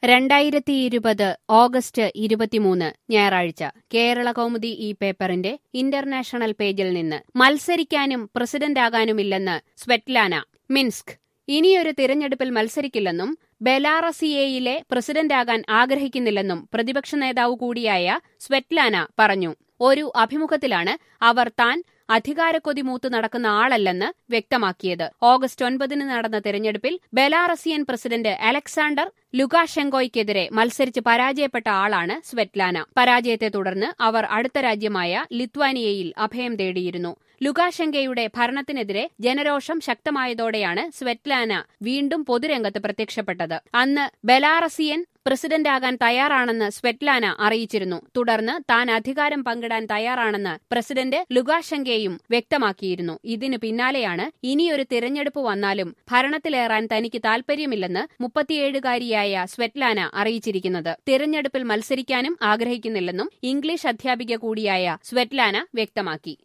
രണ്ടായിരത്തി ഇരുപത് ഓഗസ്റ്റ് ഇരുപത്തിമൂന്ന് ഞായറാഴ്ച കേരള കൗമുദി ഈ പേപ്പറിന്റെ ഇന്റർനാഷണൽ പേജിൽ നിന്ന് മത്സരിക്കാനും പ്രസിഡന്റാകാനുമില്ലെന്ന് സ്വെറ്റ്ലാന മിൻസ്ക് ഇനിയൊരു തിരഞ്ഞെടുപ്പിൽ മത്സരിക്കില്ലെന്നും ബെലാറസിയയിലെ പ്രസിഡന്റാകാൻ ആഗ്രഹിക്കുന്നില്ലെന്നും പ്രതിപക്ഷ നേതാവ് കൂടിയായ സ്വെറ്റ്ലാന പറഞ്ഞു ഒരു അഭിമുഖത്തിലാണ് അവർ താൻ അധികാരക്കൊതി മൂത്ത് നടക്കുന്ന ആളല്ലെന്ന് വ്യക്തമാക്കിയത് ഓഗസ്റ്റ് ഒൻപതിന് നടന്ന തെരഞ്ഞെടുപ്പിൽ ബെലാറസിയൻ പ്രസിഡന്റ് അലക്സാണ്ടർ ലുകാഷെങ്കോയ്ക്കെതിരെ മത്സരിച്ച് പരാജയപ്പെട്ട ആളാണ് സ്വെറ്റ്ലാന പരാജയത്തെ തുടർന്ന് അവർ അടുത്ത രാജ്യമായ ലിത്വാനിയയിൽ അഭയം തേടിയിരുന്നു ലുകാഷെങ്കയുടെ ഭരണത്തിനെതിരെ ജനരോഷം ശക്തമായതോടെയാണ് സ്വെറ്റ്ലാന വീണ്ടും പൊതുരംഗത്ത് പ്രത്യക്ഷപ്പെട്ടത് അന്ന് ബെലാറസിയൻ പ്രസിഡന്റാകാൻ തയ്യാറാണെന്ന് സ്വെറ്റ്ലാന അറിയിച്ചിരുന്നു തുടർന്ന് താൻ അധികാരം പങ്കിടാൻ തയ്യാറാണെന്ന് പ്രസിഡന്റ് ലുകാഷെങ്കയും വ്യക്തമാക്കിയിരുന്നു ഇതിനു പിന്നാലെയാണ് ഇനിയൊരു തിരഞ്ഞെടുപ്പ് വന്നാലും ഭരണത്തിലേറാൻ തനിക്ക് താൽപര്യമില്ലെന്ന് മുപ്പത്തിയേഴുകാരിയായ സ്വെറ്റ്ലാന അറിയിച്ചിരിക്കുന്നത് തിരഞ്ഞെടുപ്പിൽ മത്സരിക്കാനും ആഗ്രഹിക്കുന്നില്ലെന്നും ഇംഗ്ലീഷ് അധ്യാപിക കൂടിയായ സ്വെറ്റ്ലാന വ്യക്തമാക്കി